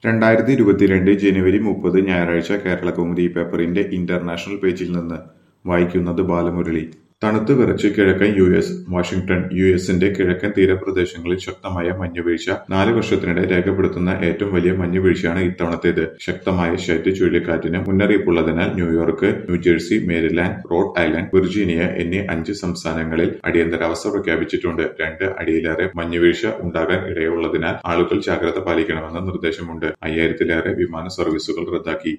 രണ്ടായിരത്തി ഇരുപത്തിരണ്ട് ജനുവരി മുപ്പത് ഞായറാഴ്ച കേരളകൗമുദി പേപ്പറിന്റെ ഇന്റർനാഷണൽ പേജിൽ നിന്ന് വായിക്കുന്നത് ബാലമുരളി തണുത്ത് വിറച്ച് കിഴക്കൻ യു എസ് വാഷിംഗ്ടൺ യു എസിന്റെ കിഴക്കൻ തീരപ്രദേശങ്ങളിൽ ശക്തമായ മഞ്ഞുവീഴ്ച നാല് വർഷത്തിനിടെ രേഖപ്പെടുത്തുന്ന ഏറ്റവും വലിയ മഞ്ഞുവീഴ്ചയാണ് ഇത്തവണത്തേത് ശക്തമായ ഷെറ്റ് ചുഴലിക്കാറ്റിന് മുന്നറിയിപ്പുള്ളതിനാൽ New York New Jersey Maryland Rhode Island Virginia എന്നീ അഞ്ച് സംസ്ഥാനങ്ങളിൽ അടിയന്തരാവസ്ഥ പ്രഖ്യാപിച്ചിട്ടുണ്ട് രണ്ട് അടിയിലേറെ മഞ്ഞുവീഴ്ച ഉണ്ടാകാൻ ഇടയുള്ളതിനാൽ ആളുകൾ ജാഗ്രത പാലിക്കണമെന്ന നിർദ്ദേശമുണ്ട് അയ്യായിരത്തിലേറെ വിമാന സർവീസുകൾ റദ്ദാക്കി